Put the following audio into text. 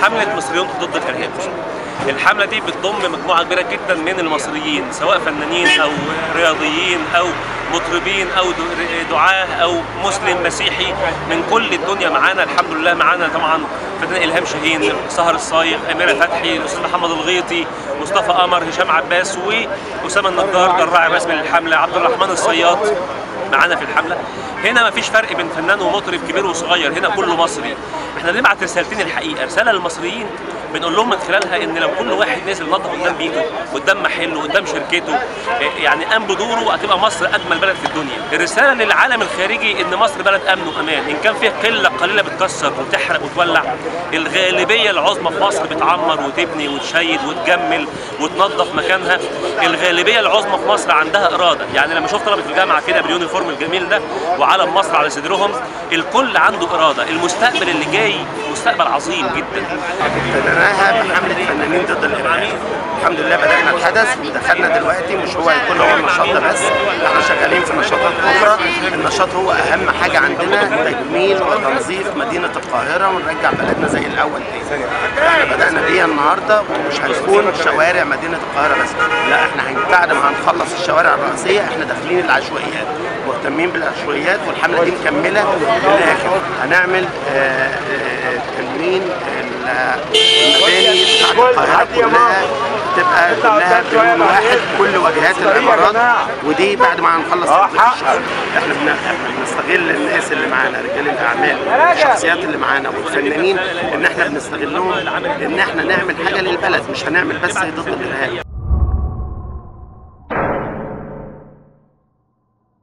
حمله مصريون ضد الارهاب الحمله دي بتضم مجموعه كبيره جدا من المصريين سواء فنانين او رياضيين او مطربين او دعاه او مسلم مسيحي من كل الدنيا معانا الحمد لله معانا طبعا فنان الهام شاهين سهر الصايغ اميره فتحي الاستاذ محمد الغيطي مصطفى قمر هشام عباس واسامه النجار الراعي الرسمي للحمله عبد الرحمن الصياد معانا في الحمله هنا مفيش فرق بين فنان ومطرب كبير وصغير هنا كله مصري احنا بنبعت رسالتين الحقيقه رساله للمصريين بنقول لهم من خلالها ان لو كل واحد نازل نظف قدام بيته قدام محله قدام شركته يعني قام بدوره هتبقى مصر اجمل بلد في الدنيا الرساله للعالم الخارجي ان مصر بلد امن وامان ان كان فيها قله قليله بتكسر وتحرق وتولع الغالبيه العظمى في مصر بتعمر وتبني وتشيد وتجمل وتنظف مكانها الغالبيه العظمى في مصر عندها اراده يعني لما شفت طلبه الجامعه كده باليونيفورم الجميل ده وعلم مصر على صدرهم الكل عنده اراده المستقبل اللي جاي مستقبل عظيم جدا بدأناها بحملة فنانين ضد الإرهاب الحمد لله بدأنا الحدث ودخلنا دلوقتي مش هو يكون هو النشاط ده بس احنا شغالين في نشاطات أخرى النشاط هو أهم حاجة عندنا تجميل وتنظيف مدينة القاهرة ونرجع بلدنا زي الأول تاني احنا بدأنا بيها النهاردة ومش هتكون شوارع مدينة القاهرة بس لا احنا بعد ما هنخلص الشوارع الرئيسية احنا داخلين العشوائيات مهتمين بالعشوائيات والحملة دي مكملة للآخر هنعمل آه، آه، تنوين المباني بتاعت القاهرة كلها تبقى كلها بلون واحد كل واجهات العمارات ودي بعد ما هنخلص تنظيف الشارع احنا بن- احنا بنستغل الناس اللي معانا رجال الاعمال والشخصيات اللي معانا والفنانين ان احنا بنستغلهم ان احنا نعمل حاجه للبلد مش هنعمل بس ضد الارهاب